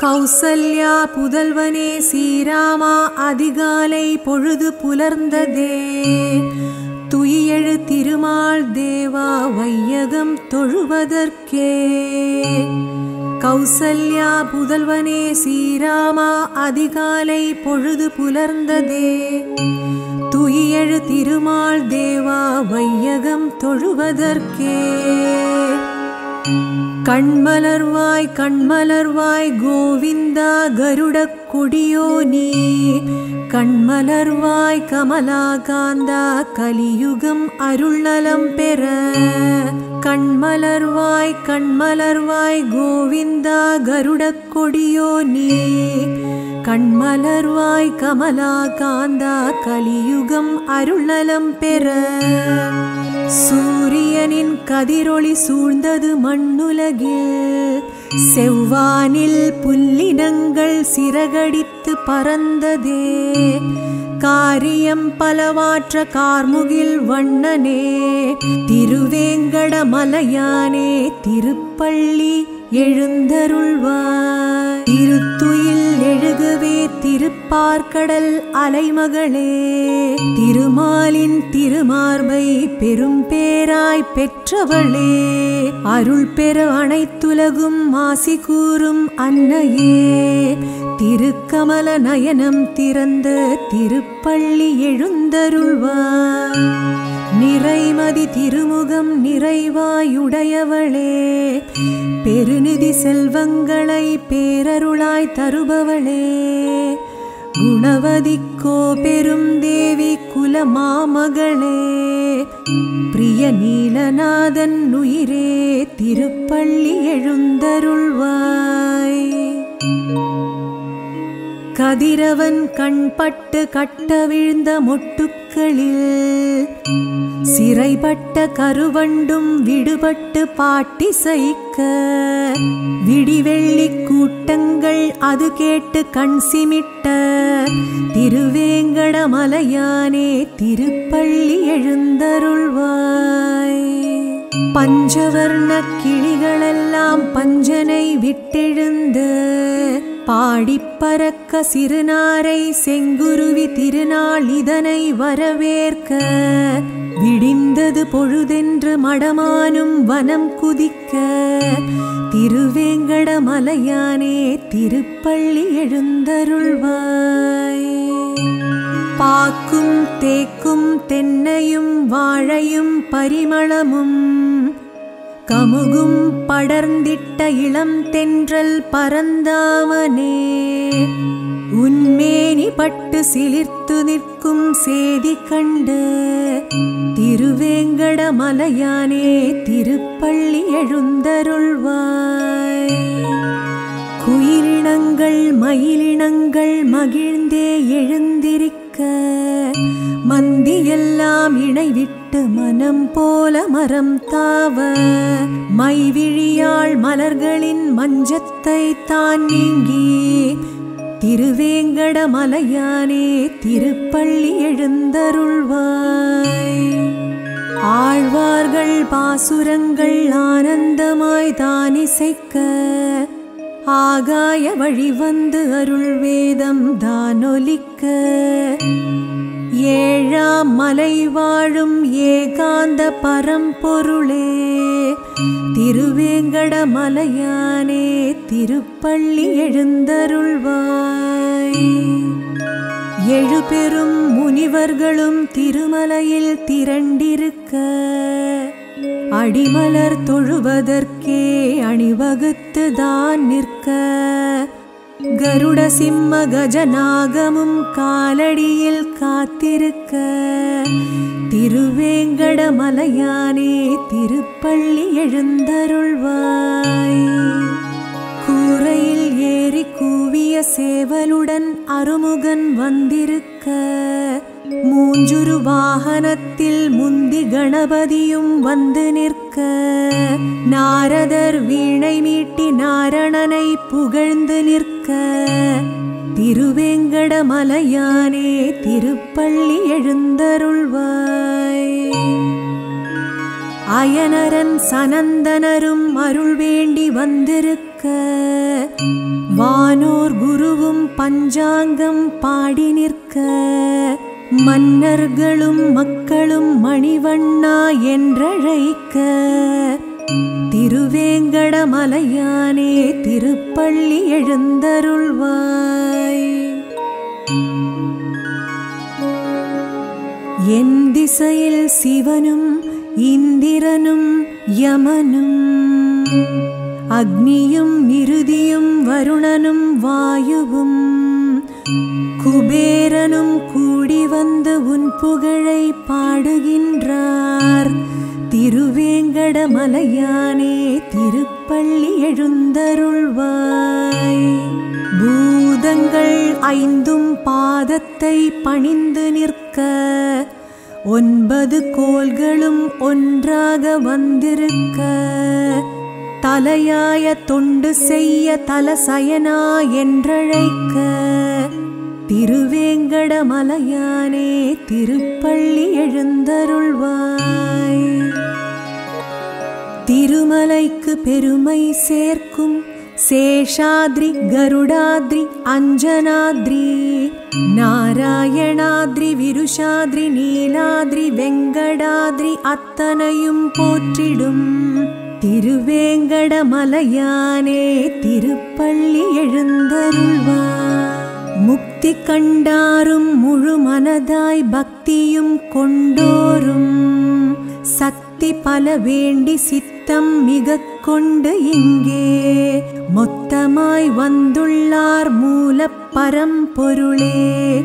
கௌசல்யா புதல்வனே ஸ்ரீராமா அதிகாலை பொழுது புலர்ந்ததே துயியெழு திருமால் தேவா வையகம் தொழுவதற்கே கௌசல்யா புதல்வனே ஸ்ரீராமா அதிகாலை பொழுது புலர்ந்ததே துயியெழு திருமால் தேவா வையகம் தொழுவதற்கே கண்மலர்வாய் கண்மலர்வாய் கோவிந்தா கருடக் கொடியோ நீ கண்மலர்வாய் கமலாகாந்தா கலியுகம் அருள்நலம் பெற கண்மலர்வாய் கண்மலர்வாய் கோவிந்தா கருடக் கொடியோ நீ கண்மலர்வாய் கமலாகாந்தா கலியுகம் அருள்நலம் பெற சூரியனின் கதிரொளி சூழ்ந்தது மண்ணுலகில் செவ்வானில் புல்லினங்கள் சிறகடித்து பறந்ததே காரியம் பலவாற்ற கார்முகில் வண்ணனே திருவேங்கடமலையானே திருப்பள்ளி எழுந்தருள்வாய் திருத்துயில் எழுகவே திருப்பார்க்கடல் அலைமகளே திருமாலின் திருமார்பை பெரும் பேராய் பெற்றவளே அருள் பெற அனைத்துலகும் மாசி கூறும் அன்னையே திருக்கமல நயனம் திறந்த திருப்பள்ளி எழுந்தருள்வாய் நிறைமதி திருமுகம் நிறைவாயுடையவளே பெருநிதி செல்வங்களை பேரருளாய் தருபவளே குணவதிக்கோ பெரும் தேவி குலமாமகளே பிரிய நீலநாதன் உயிரே திருப்பள்ளி எழுந்தருள்வாய் கதிரவன் கண்பட்டு கட்ட விழுந்த மொட்டுக்களில் சிறைப்பட்ட கருவண்டும் விடுபட்டு பாட்டி சைக்க விடிவெள்ளி கூட்டங்கள் அது கேட்டு கண் சிமிட்ட திருவேங்கடமலையானே திருப்பள்ளி எழுந்தருள்வாய் பஞ்சவர்ண கிளிகளெல்லாம் பஞ்சனை விட்டெழுந்து பாடிப் பறக்க சிறுநாரை செங்குருவி திருநாள் இதனை வரவேற்க விடிந்தது பொழுதென்று மடமானும் வனம் குதிக்க திருவேங்கடமலையானே திருப்பள்ளி எழுந்தருள்வாய் பாக்கும் தேக்கும் தென்னையும் வாழையும் பரிமளமும் கமுகும் படர்ந்திட்ட இளம் தென்றல் பரந்தாமனே உன்மேனி பட்டு சிலிர்த்து நிற்கும் சேதி கண்டு திருவேங்கடமலையானே திருப்பள்ளி எழுந்தருள்வாய் குயிலினங்கள் மயிலினங்கள் மகிழ்ந்தே எழுந்திருக்க மந்தியெல்லாம் இணைவிட்டு மனம் போல மரம் தாவ மைவிழியாள் மலர்களின் மஞ்சத்தை தான் நீங்கி திருவேங்கடமலையானே திருப்பள்ளி எழுந்தருள்வாய் ஆழ்வார்கள் பாசுரங்கள் ஆனந்தமாய் தானிசைக்க ஆகாய வழி வந்து அருள் வேதம் தானொலிக்க ஏழாம் மலை வாழும் ஏகாந்த பரம்பொருளே திருவேங்கடமலையானே திருப்பள்ளி எழுந்தருள்வாய் எழுபெரும் முனிவர்களும் திருமலையில் திரண்டிருக்க அடிமலர் தொழுவதற்கே அணிவகுத்து தான் நிற்க கருட சிம்ம கஜநாகமும் காலடியில் காத்திருக்க திருவேங்கடமலையானே திருப்பள்ளி எழுந்தருள்வாய் கூரையில் ஏறி கூவிய சேவலுடன் அருமுகன் வந்திருக்க மூஞ்சுரு வாகனத்தில் முந்தி கணபதியும் வந்து நிற்க நாரதர் வீணை மீட்டி நாரணனை புகழ்ந்து நிற்க திருவேங்கடமலையானே திருப்பள்ளி எழுந்தருள்வாய் அயனரன் சனந்தனரும் அருள் வேண்டி வந்திருக்க வானோர் குருவும் பஞ்சாங்கம் பாடி நிற்க மன்னர்களும் மக்களும் மணிவண்ணா என்றழைக்க திருவேங்கடமலையானே திருப்பள்ளி எழுந்தருள்வாய் என் திசையில் சிவனும் இந்திரனும் யமனும் அக்னியும் நிருதியும் வருணனும் வாயுவும் குபேரனும் கூடி வந்து உன் புகழை பாடுகின்றார் திருவேங்கடமலையானே திருப்பள்ளி எழுந்தருள்வாய் பூதங்கள் ஐந்தும் பாதத்தை பணிந்து நிற்க ஒன்பது கோள்களும் ஒன்றாக வந்திருக்க தலையாய தொண்டு செய்ய தலசயனா என்றழைக்க திருவேங்கடமலையானே திருப்பள்ளி எழுந்தருள்வாய் திருமலைக்கு பெருமை சேர்க்கும் சேஷாத்ரி கருடாத்ரி அஞ்சனாத்ரி நாராயணாத்ரி விருஷாத்ரி நீலாத்ரி வெங்கடாத்ரி அத்தனையும் போற்றிடும் திருவேங்கடமலையானே திருப்பள்ளி எழுந்தருள்வார் முக்தி கண்டாரும் முழு மனதாய் பக்தியும் கொண்டோரும் சக்தி பல வேண்டி சித்தம் மிக கொண்டு இங்கே மொத்தமாய் வந்துள்ளார் மூல பரம்பொருளே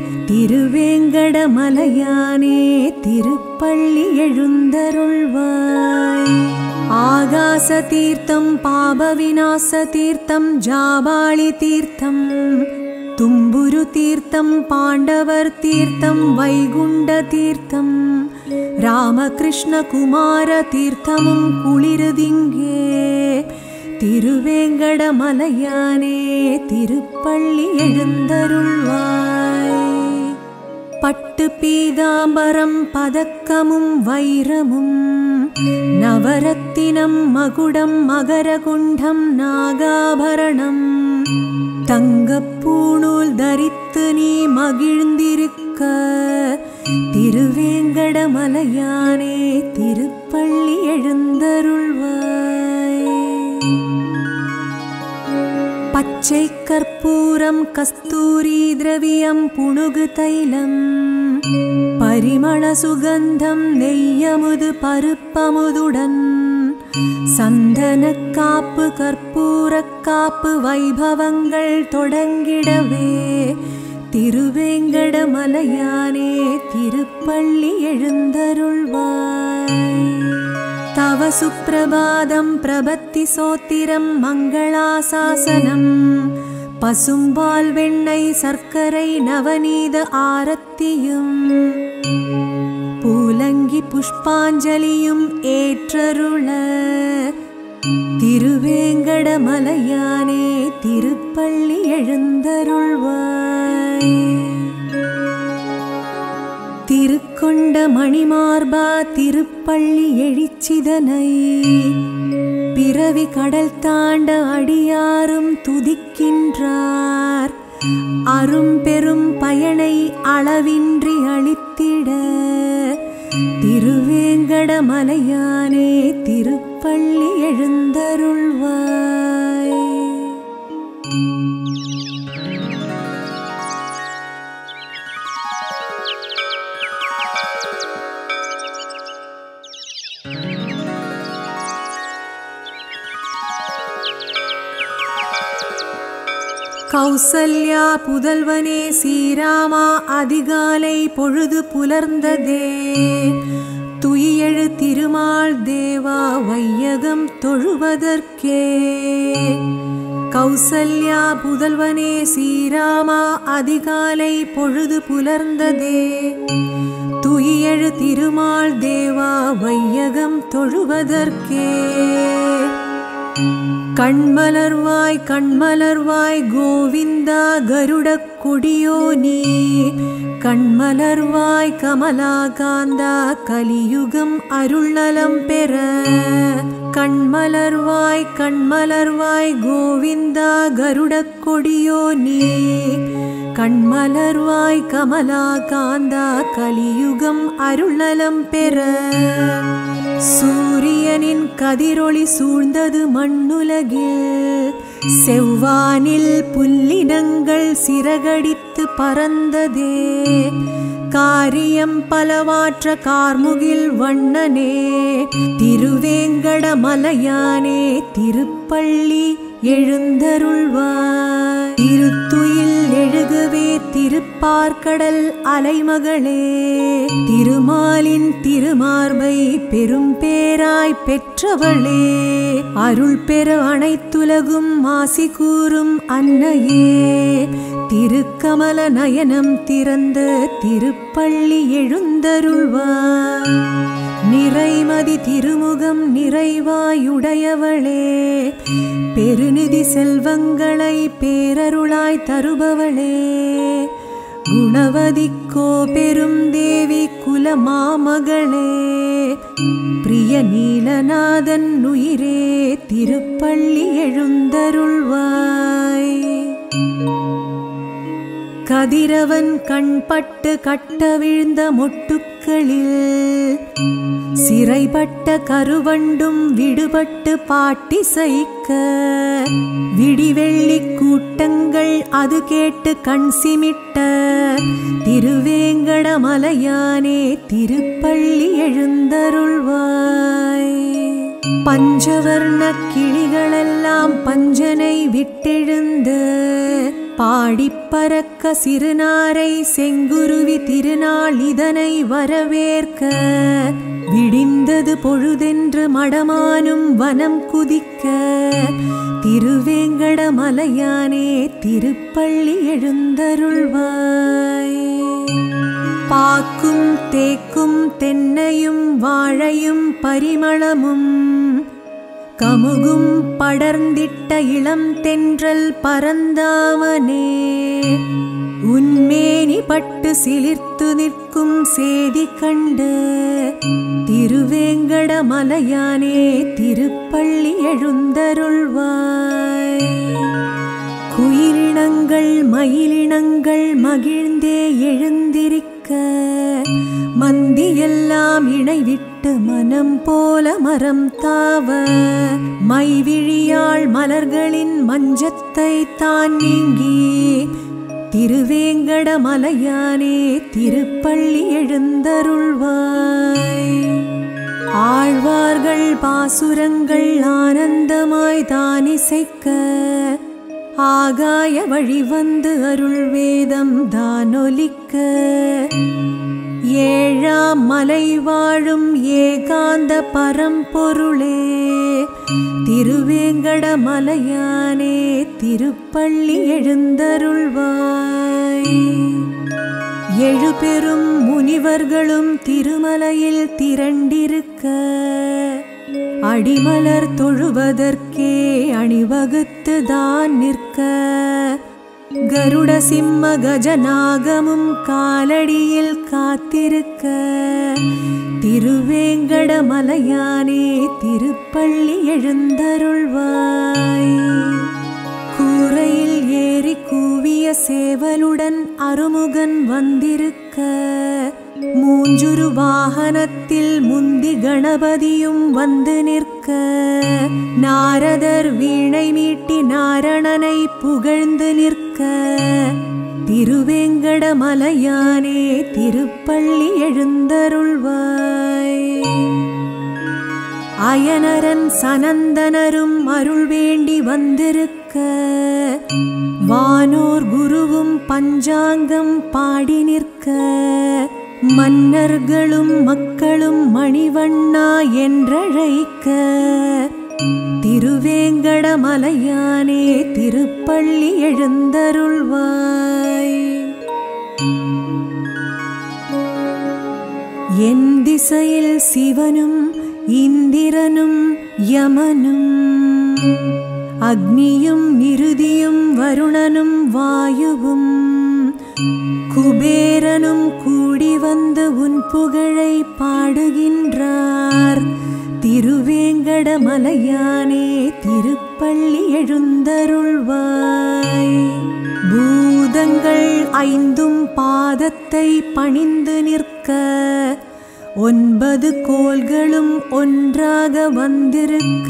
திருவேங்கடமலையானே திருப்பள்ளி எழுந்தருள்வாய் ஆகாச தீர்த்தம் பாப விநாச தீர்த்தம் ஜாபாளி தீர்த்தம் தும்புரு தீர்த்தம் பாண்டவர் தீர்த்தம் வைகுண்ட தீர்த்தம் ராமகிருஷ்ண குமார தீர்த்தமும் குளிருதிங்கே திருவேங்கடமலையானே திருப்பள்ளி எழுந்தருள்வாய் பட்டு பீதாம்பரம் பதக்கமும் வைரமும் நவரத்தினம் மகுடம் மகரகுண்டம் நாகாபரணம் தங்கப்பூணூல் தரித்து நீ மகிழ்ந்திருக்க திருவேங்கடமலையானே திருப்பள்ளி எழுந்தருள்வாய் பச்சை கற்பூரம் கஸ்தூரி திரவியம் புணுகு தைலம் பரிமள சுகந்தம் நெய்யமுது பருப்பமுதுடன் சந்தன காப்பு கற்பூர காப்பு வைபவங்கள் தொடங்கிடவே திருவேங்கடமலையானே திருப்பள்ளி எழுந்தருள்வாய் தவ சுப்பிரபாதம் பிரபத்தி சோத்திரம் மங்களாசாசனம் பசும்பால் வெண்ணெய் சர்க்கரை நவநீத ஆரத்தியும் பூலங்கி புஷ்பாஞ்சலியும் ஏற்றருள திருவேங்கடமலையானே திருப்பள்ளி எழுந்தருள்வாய் திருக்கொண்ட மணிமார்பா திருப்பள்ளி எழிச்சிதனை பிறவி கடல் தாண்ட அடியாரும் துதிக்கின்றார் அரும் பெரும் பயனை அளவின்றி அளித்திட திருவேங்கடமலையானே திருப்பள்ளி எழுந்தருள்வாய் கௌசல்யா புதல்வனே ஸ்ரீராமா அதிகாலை பொழுது புலர்ந்ததே துயியெழு திருமால் தேவா வையகம் தொழுவதற்கே கௌசல்யா புதல்வனே ஸ்ரீராமா அதிகாலை பொழுது புலர்ந்ததே துயியெழு திருமால் தேவா வையகம் தொழுவதற்கே கண்மலர்வாய் கண்மலர்வாய் கோவிந்தா கருடக் கொடியோ நீ கண்மலர்வாய் கமலாகாந்தா கலியுகம் அருள்நலம் பெற கண்மலர்வாய் கண்மலர்வாய் கோவிந்தா கருடக் கொடியோ நீ கண்மலர்வாய் கமலாகாந்தா கலியுகம் அருள்நலம் பெற சூரியனின் கதிரொளி சூழ்ந்தது மண்ணுலகில் செவ்வானில் புல்லினங்கள் சிறகடித்து பறந்ததே காரியம் பலவாற்ற கார்முகில் வண்ணனே திருவேங்கடமலையானே திருப்பள்ளி எழுந்தருள்வாய் திருத்துயில் எழுகவே திருப்பார்க்கடல் அலைமகளே திருமாலின் திருமார்பை பெரும் பேராய் பெற்றவளே அருள் பெற அனைத்துலகும் ஆசி கூறும் அன்னையே திருக்கமல நயனம் திறந்த திருப்பள்ளி எழுந்தருள்வாய் நிறைமதி திருமுகம் நிறைவாயுடையவளே பெருநிதி செல்வங்களை பேரருளாய் தருபவளே குணவதிக்கோ பெரும் தேவி குலமாமகளே பிரிய நீலநாதன் உயிரே திருப்பள்ளி எழுந்தருள்வாய் கதிரவன் கண்பட்டு கட்ட விழுந்த மொட்டுக்களில் சிறைப்பட்ட கருவண்டும் விடுபட்டு பாட்டி சைக்க விடிவெள்ளி கூட்டங்கள் அது கேட்டு கண் சிமிட்ட திருவேங்கடமலையானே திருப்பள்ளி எழுந்தருள்வாய் பஞ்சவர்ண கிளிகளெல்லாம் பஞ்சனை விட்டெழுந்து பாடிப் பறக்க சிறுநாரை செங்குருவி திருநாள் இதனை வரவேற்க விடிந்தது பொழுதென்று மடமானும் வனம் குதிக்க திருவேங்கடமலையானே திருப்பள்ளி எழுந்தருள்வாய் பாக்கும் தேக்கும் தென்னையும் வாழையும் பரிமளமும் கமுகும் படர்ந்திட்ட இளம் தென்றல் பரந்தாமனே உன்மேனி பட்டு சிலிர்த்து நிற்கும் சேதி கண்டு திருவேங்கடமலையானே திருப்பள்ளி எழுந்தருள்வாய் குயிலினங்கள் மயிலினங்கள் மகிழ்ந்தே எழுந்திருக்க மந்தியெல்லாம் இணைவிட்டு மனம் போல மரம் தாவ மைவிழியாள் மலர்களின் மஞ்சத்தை தான் நீங்கி திருவேங்கடமலையானே திருப்பள்ளி எழுந்தருள்வாய் ஆழ்வார்கள் பாசுரங்கள் ஆனந்தமாய் தானிசைக்க ஆகாய வழி வந்து அருள் வேதம் தானொலிக்க ஏழாம் மலை வாழும் ஏகாந்த பரம்பொருளே திருவேங்கடமலையானே திருப்பள்ளி எழுந்தருள்வாய் எழுபெரும் முனிவர்களும் திருமலையில் திரண்டிருக்க அடிமலர் தொழுவதற்கே அணிவகுத்து தான் நிற்க கருட சிம்ம கஜநாகமும் காலடியில் காத்திருக்க திருவேங்கடமலையானே திருப்பள்ளி எழுந்தருள்வாய் கூரையில் ஏறி கூவிய சேவலுடன் அருமுகன் வந்திருக்க மூஞ்சுரு வாகனத்தில் முந்தி கணபதியும் வந்து நிற்க நாரதர் வீணை மீட்டி நாரணனை புகழ்ந்து நிற்க திருவேங்கடமலையானே திருப்பள்ளி எழுந்தருள்வாய் அயனரன் சனந்தனரும் அருள் வேண்டி வந்திருக்க வானோர் குருவும் பஞ்சாங்கம் பாடி நிற்க மன்னர்களும் மக்களும் மணிவண்ணா என்றழைக்க திருவேங்கடமலையானே திருப்பள்ளி எழுந்தருள்வாய் என் திசையில் சிவனும் இந்திரனும் யமனும் அக்னியும் நிருதியும் வருணனும் வாயுவும் குப குபேரனும் கூடி வந்து உன் புகழை பாடுகின்றார் திருவேங்கடமலையானே திருப்பள்ளி எழுந்தருள்வாய் பூதங்கள் ஐந்தும் பாதத்தை பணிந்து நிற்க ஒன்பது கோள்களும் ஒன்றாக வந்திருக்க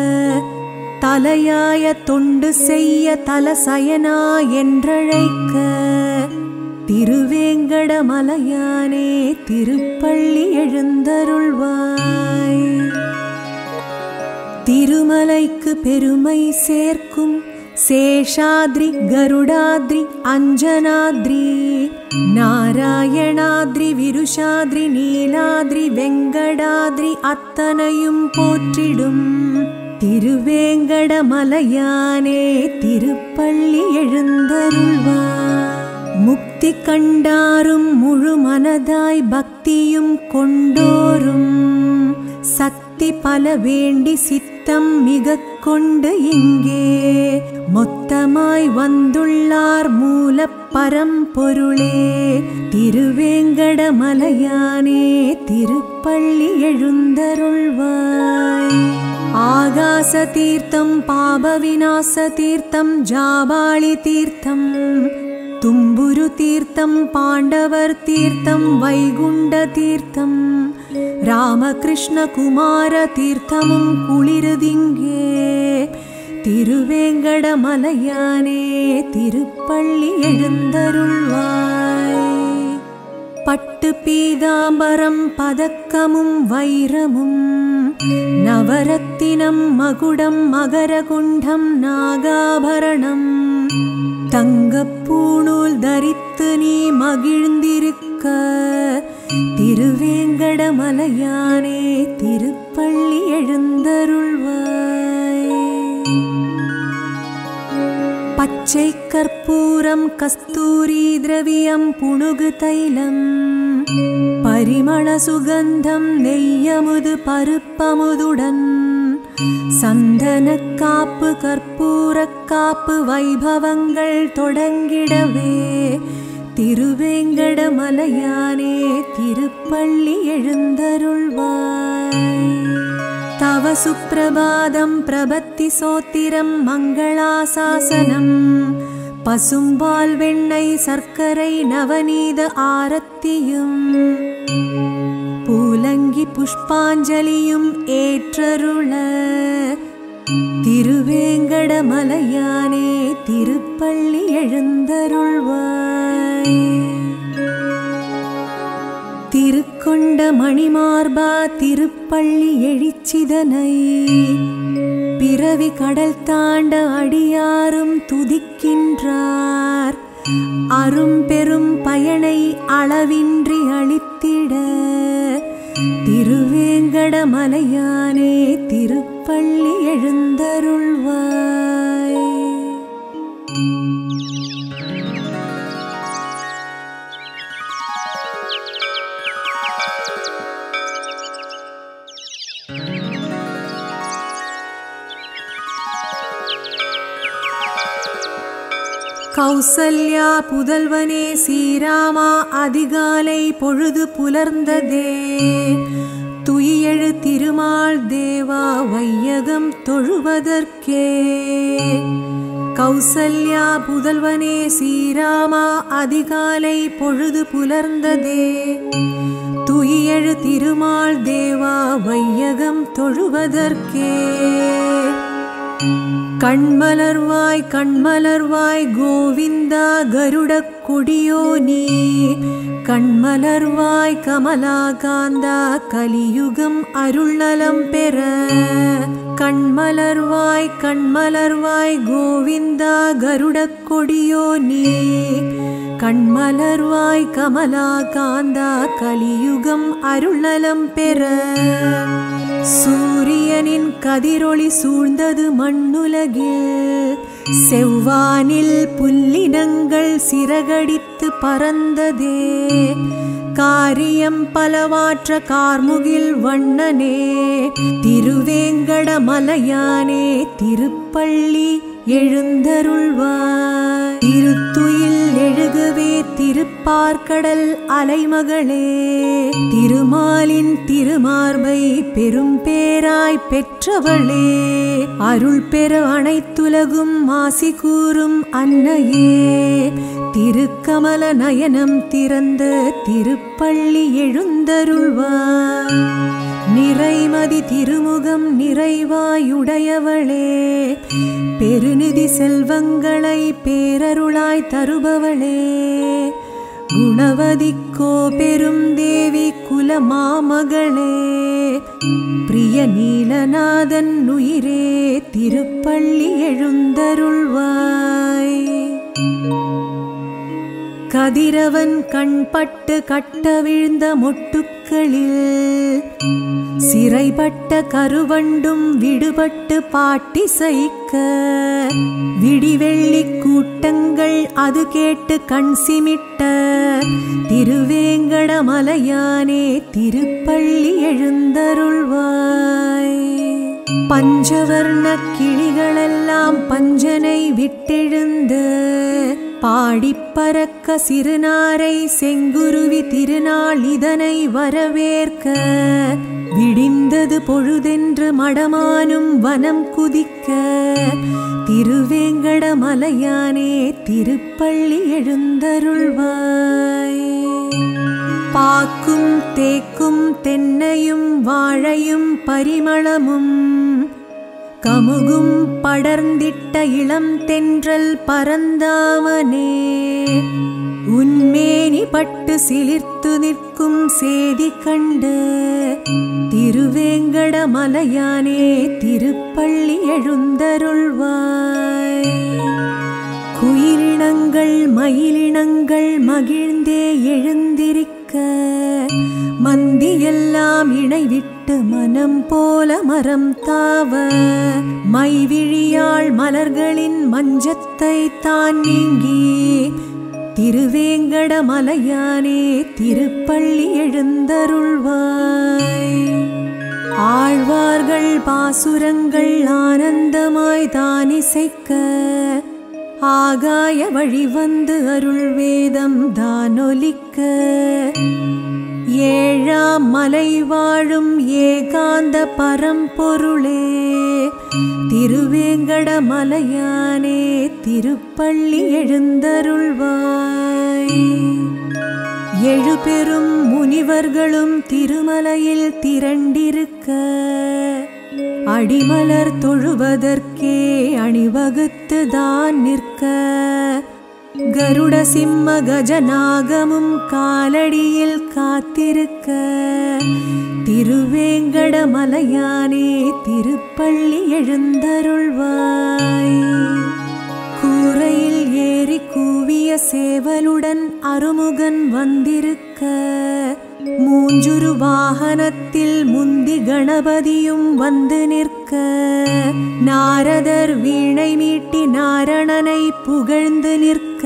தலையாய தொண்டு செய்ய தலசயனா என்றழைக்க திருவேங்கடமலையானே திருப்பள்ளி எழுந்தருள்வாய் திருமலைக்கு பெருமை சேர்க்கும் சேஷாத்ரி கருடாத்ரி அஞ்சனாத்ரி நாராயணாத்ரி விருஷாத்ரி நீலாத்ரி வெங்கடாத்ரி அத்தனையும் போற்றிடும் திருவேங்கடமலையானே திருப்பள்ளி எழுந்தருள்வார் முக்தி கண்டாரும் முழு மனதாய் பக்தியும் கொண்டோரும் சக்தி பல வேண்டி சித்தம் மிக கொண்டு இங்கே மொத்தமாய் வந்துள்ளார் மூல பரம்பொருளே திருவேங்கடமலையானே திருப்பள்ளி எழுந்தருள்வாய் ஆகாச தீர்த்தம் பாப விநாச தீர்த்தம் ஜாபாளி தீர்த்தம் தும்புரு தீர்த்தம் பாண்டவர் தீர்த்தம் வைகுண்ட தீர்த்தம் ராமகிருஷ்ண குமார தீர்த்தமும் குளிருதிங்கே திருவேங்கடமலையானே திருப்பள்ளி எழுந்தருள்வாய் பட்டு பீதாம்பரம் பதக்கமும் வைரமும் நவரத்தினம் மகுடம் மகரகுண்டம் நாகாபரணம் தங்கப்பூணூல் தரித்து நீ மகிழ்ந்திருக்க திருவேங்கடமலையானே திருப்பள்ளி எழுந்தருள்வாய் பச்சை கற்பூரம் கஸ்தூரி திரவியம் புணுகு தைலம் பரிமள சுகந்தம் நெய்யமுது பருப்பமுதுடன் சந்தன காப்பு கற்பூர காப்பு வைபவங்கள் தொடங்கிடவே திருவேங்கடமலையானே திருப்பள்ளி எழுந்தருள்வாய் தவ சுப்பிரபாதம் பிரபத்தி சோத்திரம் மங்களாசாசனம் பசும்பால் வெண்ணெய் சர்க்கரை நவநீத ஆரத்தியும் பூலங்கி புஷ்பாஞ்சலியும் ஏற்றருள திருவேங்கடமலையானே திருப்பள்ளி எழுந்தருள்வாய் திருக்கொண்ட மணிமார்பா திருப்பள்ளி எழிச்சிதனை பிறவி கடல் தாண்ட அடியாரும் துதிக்கின்றார் அரும் பெரும் பயனை அளவின்றி அளித்திட திருவேங்கடமலையானே திருப்பள்ளி எழுந்தருள்வாய் கௌசல்யா புதல்வனே ஸ்ரீராமா அதிகாலை பொழுது புலர்ந்ததே துயியெழு திருமால் தேவா வையகம் தொழுவதற்கே கௌசல்யா புதல்வனே ஸ்ரீராமா அதிகாலை பொழுது புலர்ந்ததே துயியெழு திருமால் தேவா வையகம் தொழுவதற்கே கண்மலர்வாய் கண்மலர்வாய் கோவிந்தா கருடக் கொடியோ நீ கண்மலர்வாய் கமலாகாந்தா கலியுகம் அருள்நலம் பெற கண்மலர்வாய் கண்மலர்வாய் கோவிந்தா கருடக் கொடியோ நீ கண்மலர்வாய் கமலாகாந்தா கலியுகம் அருள்நலம் பெற சூரியனின் கதிரொளி சூழ்ந்தது மண்ணுலகில் செவ்வானில் புல்லினங்கள் சிறகடித்து பறந்ததே காரியம் பலவாற்ற கார்முகில் வண்ணனே திருவேங்கடமலையானே திருப்பள்ளி எழுந்தருள்வாய் திருத்துயில் எழுகவே திருப்பார்க்கடல் அலைமகளே திருமாலின் திருமார்பை பெரும் பேராய் பெற்றவளே அருள் பெற அனைத்துலகும் ஆசி கூறும் அன்னையே திருக்கமல நயனம் திறந்த திருப்பள்ளி எழுந்தருள்வார் நிறைமதி திருமுகம் நிறைவாயுடையவளே பெருநிதி செல்வங்களை பேரருளாய் தருபவளே குணவதிக்கோ பெரும் தேவி குலமாமகளே பிரிய நீலநாதன் உயிரே திருப்பள்ளி எழுந்தருள்வாய் கதிரவன் கண்பட்டு கட்ட விழுந்த மொட்டுக்களில் சிறைப்பட்ட கருவண்டும் விடுபட்டு பாட்டி சைக்க விடிவெள்ளி கூட்டங்கள் அது கேட்டு கண் சிமிட்ட திருவேங்கடமலையானே திருப்பள்ளி எழுந்தருள்வாய் பஞ்சவர்ண கிளிகளெல்லாம் பஞ்சனை விட்டெழுந்து பாடிப் பறக்க சிறுநாரை செங்குருவி திருநாள் இதனை வரவேற்க விடிந்தது பொழுதென்று மடமானும் வனம் குதிக்க திருவேங்கடமலையானே திருப்பள்ளி எழுந்தருள்வாய் பாக்கும் தேக்கும் தென்னையும் வாழையும் பரிமளமும் கமுகும் படர்ந்திட்ட இளம் தென்றல் பரந்தாமனே உன்மேனி பட்டு சிலிர்த்து நிற்கும் சேதி கண்டு திருவேங்கடமலையானே திருப்பள்ளி எழுந்தருள்வாய் குயிலினங்கள் மயிலினங்கள் மகிழ்ந்தே எழுந்திருக்க மந்தியெல்லாம் இணைவிட்டு மனம் போல மரம் தாவ மைவிழியாள் மலர்களின் மஞ்சத்தை தான் நீங்கி திருவேங்கடமலையானே திருப்பள்ளி எழுந்தருள்வாய் ஆழ்வார்கள் பாசுரங்கள் ஆனந்தமாய் தானிசைக்க ஆகாய வழி வந்து அருள் வேதம் தானொலிக்க ஏழாம் மலை வாழும் ஏகாந்த பரம்பொருளே திருவேங்கடமலையானே திருப்பள்ளி எழுந்தருள்வாய் எழுபெரும் முனிவர்களும் திருமலையில் திரண்டிருக்க அடிமலர் தொழுவதற்கே அணிவகுத்து தான் நிற்க கருட சிம்ம கஜநாகமும் காலடியில் காத்திருக்க திருவேங்கடமலையானே திருப்பள்ளி எழுந்தருள்வாய் கூரையில் ஏறி கூவிய சேவலுடன் அருமுகன் வந்திருக்க மூஞ்சுரு வாகனத்தில் முந்தி கணபதியும் வந்து நிற்க நாரதர் வீணை மீட்டி நாரணனை புகழ்ந்து நிற்க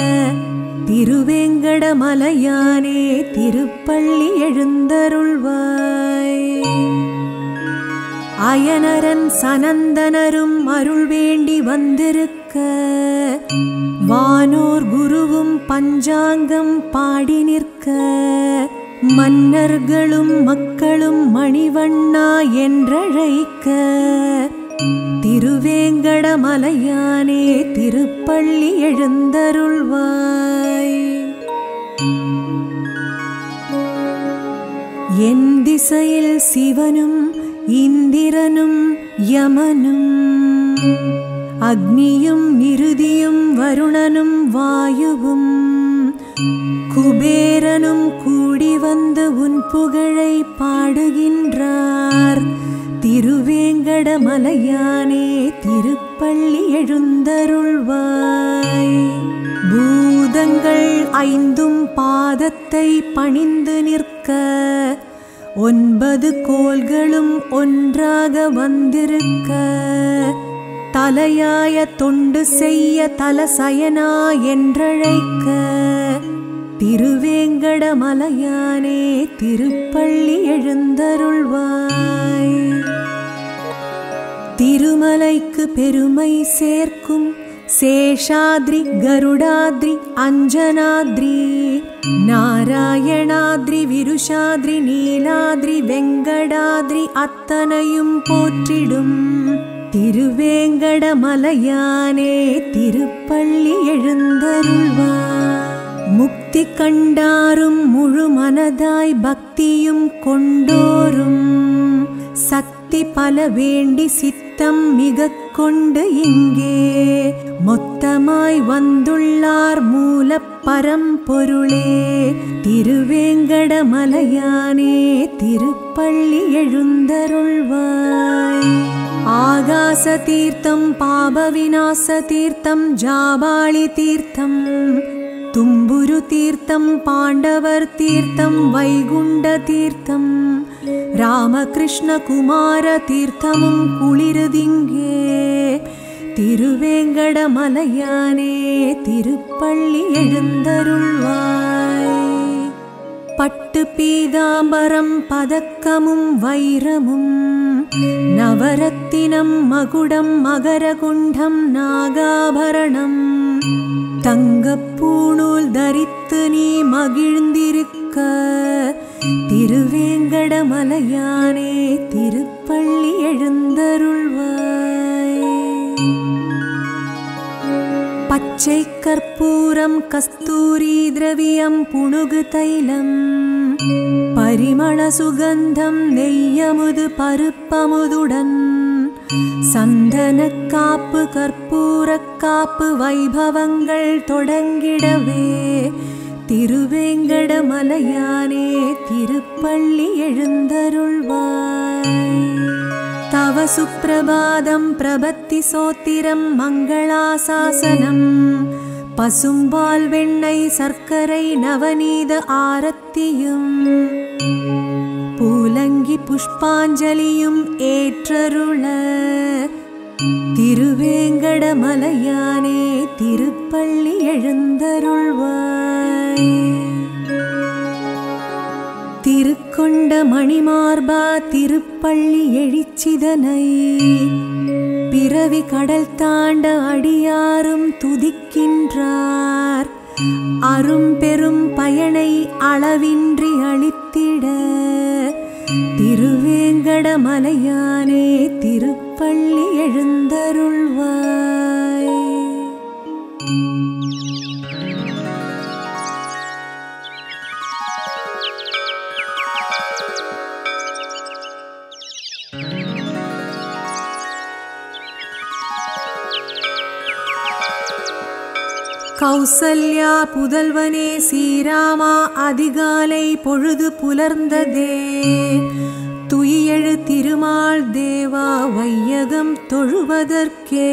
திருவேங்கடமலையானே திருப்பள்ளி எழுந்தருள்வாய் அயனரன் சனந்தனரும் அருள் வேண்டி வந்திருக்க வானோர் குருவும் பஞ்சாங்கம் பாடி நிற்க மன்னர்களும் மக்களும் மணிவண்ணா என்றழைக்க திருவேங்கடமலையானே திருப்பள்ளி எழுந்தருள்வாய் என் திசையில் சிவனும் இந்திரனும் யமனும் அக்னியும் நிருதியும் வருணனும் வாயுவும் குபேரனும் கூடி வந்து உன் புகழை பாடுகின்றார் திருவேங்கடமலையானே திருப்பள்ளி எழுந்தருள்வாய் பூதங்கள் ஐந்தும் பாதத்தை பணிந்து நிற்க ஒன்பது கோள்களும் ஒன்றாக வந்திருக்க தலையாய தொண்டு செய்ய தலசயனா என்றழைக்க திருவேங்கடமலையானே திருப்பள்ளி எழுந்தருள்வாய் திருமலைக்கு பெருமை சேர்க்கும் சேஷாத்ரி கருடாத்ரி அஞ்சனாத்ரி நாராயணாத்ரி விருஷாத்ரி நீலாத்ரி வெங்கடாத்ரி அத்தனையும் போற்றிடும் திருவேங்கடமலையானே திருப்பள்ளி எழுந்தருள்வார் முக்தி கண்டாரும் முழு மனதாய் பக்தியும் கொண்டோரும் சக்தி பல வேண்டி சித்தம் மிக கொண்டு இங்கே மொத்தமாய் வந்துள்ளார் மூல பரம்பொருளே திருவேங்கடமலையானே திருப்பள்ளி எழுந்தருள்வாய் ஆகாச தீர்த்தம் பாப விநாச தீர்த்தம் ஜாபாளி தீர்த்தம் தும்புரு தீர்த்தம் பாண்டவர் தீர்த்தம் வைகுண்ட தீர்த்தம் ராமகிருஷ்ண குமார தீர்த்தமும் குளிருதிங்கே திருவேங்கடமலையானே திருப்பள்ளி எழுந்தருள்வாய் பட்டு பீதாம்பரம் பதக்கமும் வைரமும் நவரத்தினம் மகுடம் மகரகுண்டம் நாகாபரணம் தங்கப்பூணூல் தரித்து நீ மகிழ்ந்திருக்க திருவேங்கடமலையானே திருப்பள்ளி எழுந்தருள்வாய் பச்சை கற்பூரம் கஸ்தூரி திரவியம் புணுகு தைலம் பரிமள சுகந்தம் நெய்யமுது பருப்பமுதுடன் சந்தன காப்பு கற்பூர காப்பு வைபவங்கள் தொடங்கிடவே திருவேங்கடமலையானே திருப்பள்ளி எழுந்தருள்வாய் தவ சுப்பிரபாதம் பிரபத்தி சோத்திரம் மங்களாசாசனம் பசும்பால் வெண்ணெய் சர்க்கரை நவநீத ஆரத்தியும் பூலங்கி புஷ்பாஞ்சலியும் ஏற்றருள திருவேங்கடமலையானே திருப்பள்ளி எழுந்தருள்வாய் திருக்கொண்ட மணிமார்பா திருப்பள்ளி எழிச்சிதனை பிறவி கடல் தாண்ட அடியாரும் துதிக்கின்றார் அரும் பெரும் பயனை அளவின்றி அளித்திட திருவேங்கடமலையானே திருப்பள்ளி எழுந்தருள்வாய் கௌசல்யா புதல்வனே சீராமா அதிகாலை பொழுது புலர்ந்ததே துயியெழு திருமால் தேவா வையகம் தொழுவதற்கே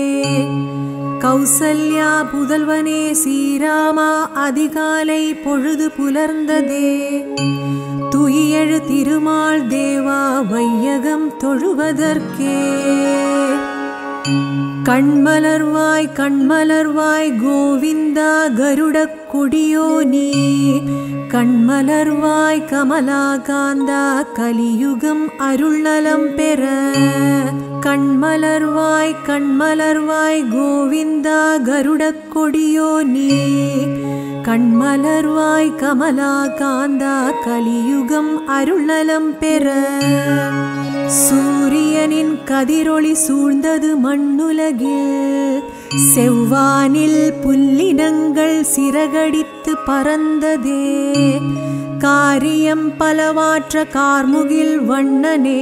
கௌசல்யா புதல்வனே சீராமா அதிகாலை பொழுது புலர்ந்ததே துயியெழு திருமால் தேவா வையகம் தொழுவதற்கே கண்மலர்வாய் கண்மலர்வாய் கோவிந்தா கருடக் கொடியோ நீ கண்மலர்வாய் கமலாகாந்தா கலியுகம் அருள்நலம் பெற கண்மலர்வாய் கண்மலர்வாய் கோவிந்தா கருடக் கொடியோ நீ கண்மலர்வாய் கமலாகாந்தா கலியுகம் அருள்நலம் பெற சூரியனின் கதிரொளி சூழ்ந்தது மண்ணுலகில் செவ்வானில் புல்லினங்கள் சிறகடித்து பறந்ததே காரியம் பலவாற்ற கார்முகில் வண்ணனே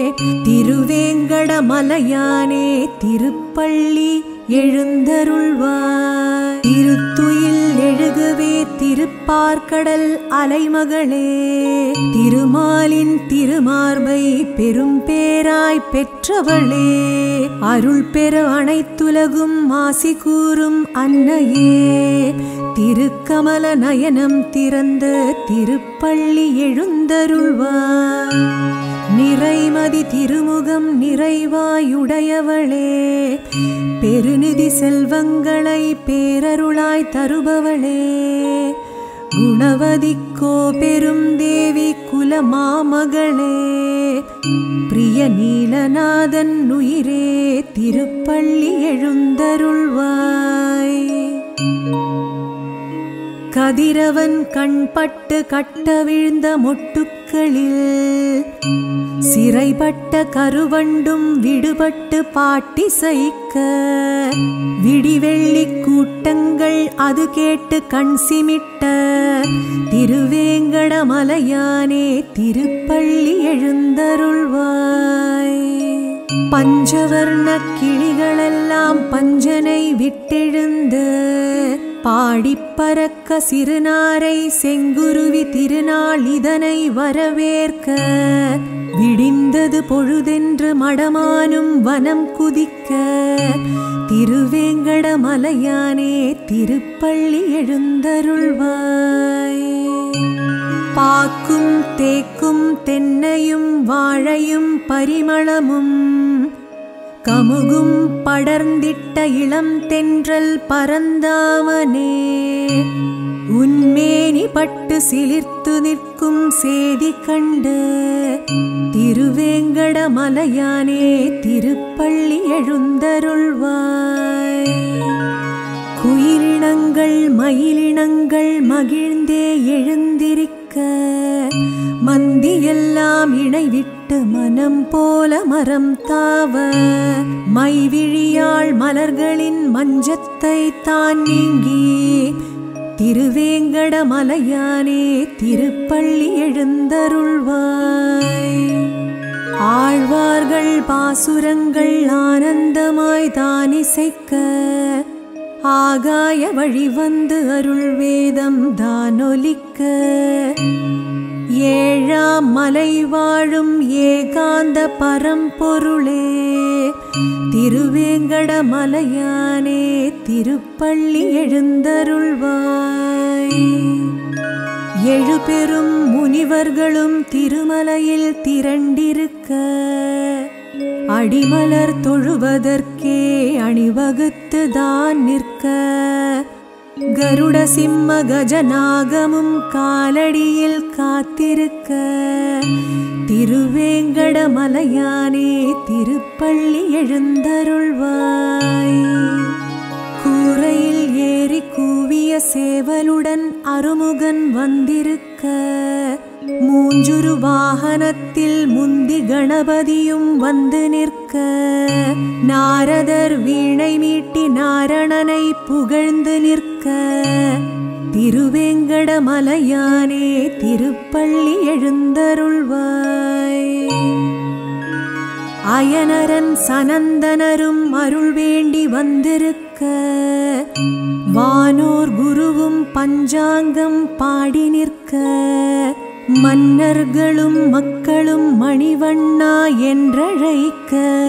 திருவேங்கடமலையானே திருப்பள்ளி எழுந்தருள்வாய் திருத்துயில் எழுகவே திருப்பார்க்கடல் அலைமகளே திருமாலின் திருமார்பை பெரும் பேராய் பெற்றவளே அருள் பெற அனைத்துலகும் மாசி கூறும் அன்னையே திருக்கமல நயனம் திறந்த திருப்பள்ளி எழுந்தருள்வாய் நிறைமதி திருமுகம் நிறைவாயுடையவளே பெருநிதி செல்வங்களை பேரருளாய் தருபவளே குணவதி கோபெரும் தேவி குலமாமகளே பிரிய நீலநாதன் உயிரே திருப்பள்ளி எழுந்தருள்வாய் கதிரவன் கண்பட்டு கட்ட விழுந்த மொட்டுக்களில் சிறைப்பட்ட கருவண்டும் விடுபட்டு பாட்டி சைக்க விடிவெள்ளி கூட்டங்கள் அது கேட்டு கண் சிமிட்ட திருவேங்கடமலையானே திருப்பள்ளி எழுந்தருள்வாய் பஞ்சவர்ண கிளிகளெல்லாம் பஞ்சனை விட்டெழுந்து பாடிப் பறக்க சிறுநாரை செங்குருவி திருநாள் இதனை வரவேற்க விடிந்தது பொழுதென்று மடமானும் வனம் குதிக்க திருவேங்கடமலையானே திருப்பள்ளி எழுந்தருள்வாய் பாக்கும் தேக்கும் தென்னையும் வாழையும் பரிமளமும் கமுகும் படர்ந்திட்ட இளம் தென்றல் பரந்தாமனே உன்மேனி பட்டு சிலிர்த்து நிற்கும் சேதி கண்டு திருவேங்கடமலையானே திருப்பள்ளி எழுந்தருள்வாய் குயிலினங்கள் மயிலினங்கள் மகிழ்ந்தே எழுந்திருக்க மந்தியெல்லாம் இணைவிட்டு மனம் போல மரம் தாவ மைவிழியாள் மலர்களின் மஞ்சத்தை தான் நீங்கி திருவேங்கடமலையானே திருப்பள்ளி எழுந்தருள்வாய் ஆழ்வார்கள் பாசுரங்கள் ஆனந்தமாய் தானிசைக்க ஆகாய வழி வந்து அருள் வேதம் தானொலிக்க ஏழாம் மலை வாழும் ஏகாந்த பரம்பொருளே திருவேங்கடமலையானே திருப்பள்ளி எழுந்தருள்வாய் எழுபெரும் முனிவர்களும் திருமலையில் திரண்டிருக்க அடிமலர் தொழுவதற்கே அணிவகுத்து தான் நிற்க கருட சிம்ம கஜநாகமும் காலடியில் காத்திருக்க திருவேங்கடமலையானே திருப்பள்ளி எழுந்தருள்வாய் கூரையில் ஏறி கூவிய சேவலுடன் அருமுகன் வந்திருக்க மூஞ்சுரு வாகனத்தில் முந்தி கணபதியும் வந்து நிற்க நாரதர் வீணை மீட்டி நாரணனை புகழ்ந்து நிற்க திருவேங்கடமலையானே திருப்பள்ளி எழுந்தருள்வாய் அயனரன் சனந்தனரும் அருள் வேண்டி வந்திருக்க வானோர் குருவும் பஞ்சாங்கம் பாடி நிற்க மன்னர்களும் மக்களும் மணிவண்ணா என்றழைக்க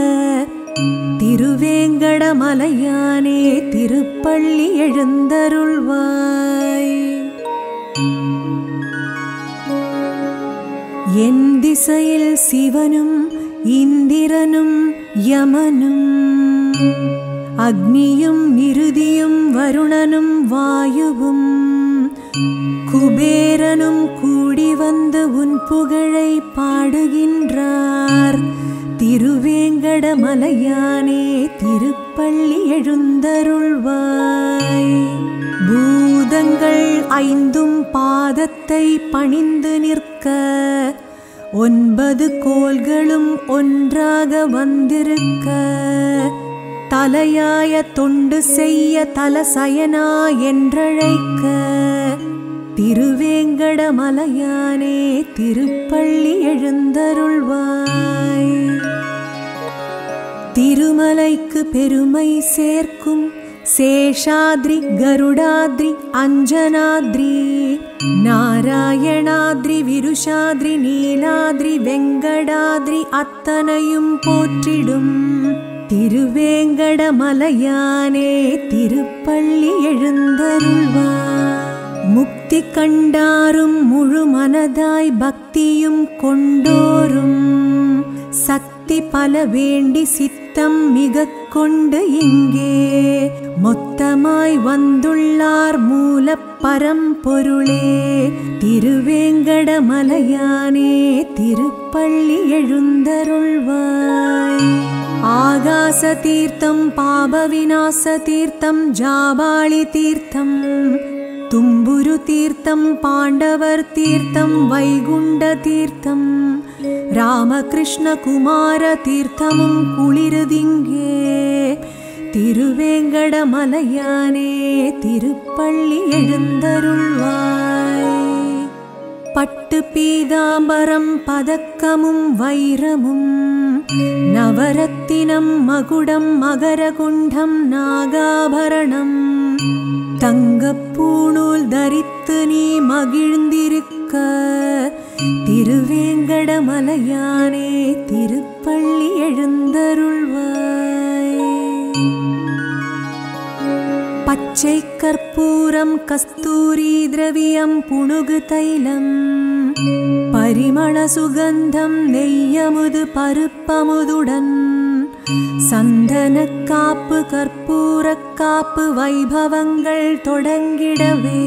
திருவேங்கடமலையானே திருப்பள்ளி எழுந்தருள்வாய் என் திசையில் சிவனும் இந்திரனும் யமனும் அக்னியும் நிருதியும் வருணனும் வாயுவும் குபேரனும் கூடி வந்து உன் புகழை பாடுகின்றார் திருவேங்கடமலையானே திருப்பள்ளி எழுந்தருள்வாய் பூதங்கள் ஐந்தும் பாதத்தை பணிந்து நிற்க ஒன்பது கோள்களும் ஒன்றாக வந்திருக்க தலையாய தொண்டு செய்ய தலசயனா என்றழைக்க திருவேங்கடமலையானே திருப்பள்ளி எழுந்தருள்வாய் திருமலைக்கு பெருமை சேர்க்கும் சேஷாத்ரி கருடாத்ரி அஞ்சனாத்ரி நாராயணாத்ரி விருஷாத்ரி நீலாத்ரி வெங்கடாத்ரி அத்தனையும் போற்றிடும் திருவேங்கடமலையானே திருப்பள்ளி எழுந்தருள்வார் முக்தி கண்டாரும் முழு மனதாய் பக்தியும் கொண்டோரும் சக்தி பல வேண்டி சித்தம் மிக கொண்டு இங்கே மொத்தமாய் வந்துள்ளார் மூலப்ப பரம்பொருளே திருவேங்கடமலையானே திருப்பள்ளி எழுந்தருள்வாய் ஆகாச தீர்த்தம் பாபவிநாச தீர்த்தம் ஜாபாளி தீர்த்தம் தும்புரு தீர்த்தம் பாண்டவர் தீர்த்தம் வைகுண்ட தீர்த்தம் ராமகிருஷ்ண குமார தீர்த்தமும் குளிருதிங்கே திருவேங்கடமலையானே திருப்பள்ளி எழுந்தருள்வாய் பட்டு பீதாம்பரம் பதக்கமும் வைரமும் நவரத்தினம் மகுடம் மகரகுண்டம் நாகாபரணம் தங்கப்பூணூல் தரித்து நீ மகிழ்ந்திருக்க திருவேங்கடமலையானே திருப்பள்ளி எழுந்தருள்வாய் பச்சை கற்பூரம் கஸ்தூரி திரவியம் புணுகு தைலம் பரிமள சுகந்தம் நெய்யமுது பருப்பமுதுடன் சந்தன காப்பு கற்பூரக் காப்பு வைபவங்கள் தொடங்கிடவே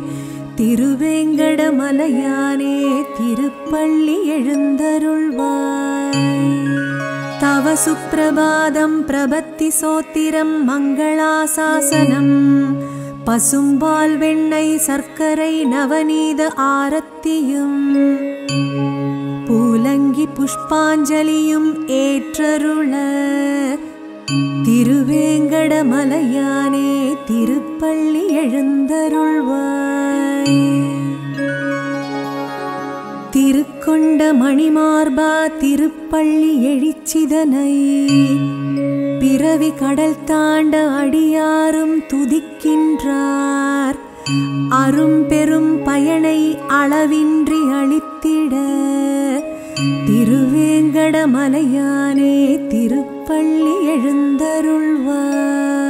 திருவேங்கடமலையானே திருப்பள்ளி எழுந்தருள்வாய் தவ சுப்பிரபாதம் பிரபத்தி சோத்திரம் மங்களாசாசனம் பசும்பால் வெண்ணெய் சர்க்கரை நவநீத ஆரத்தியும் பூலங்கி புஷ்பாஞ்சலியும் ஏற்றருள திருவேங்கடமலையானே திருப்பள்ளி எழுந்தருள்வாய் திருக்கொண்ட மணிமார்பா திருப்பள்ளி எழிச்சிதனை பிறவி கடல் தாண்ட அடியாரும் துதிக்கின்றார் அரும் பெரும் பயனை அளவின்றி அளித்திட திருவேங்கடமலையானே திருப்பள்ளி எழுந்தருள்வார்